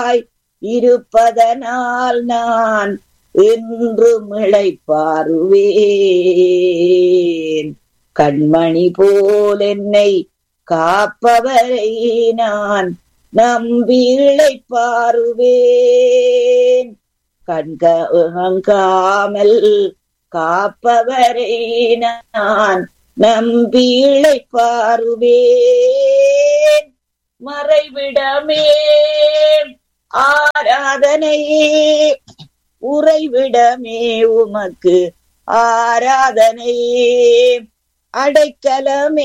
ஆய் இருப்பதனால் நான் என்றும் இளைப்பாருவேன் கண்மணி போல் என்னை காப்பவரை நான் நம்பி இளைப்பாருவேன் கண்காமல் காப்பவரை நான் நம்பி இளைப்பாருவேன் மறைவிடமே ஆராதனையே உறைவிடமே உமக்கு ஆராதனையே அடைக்கலமே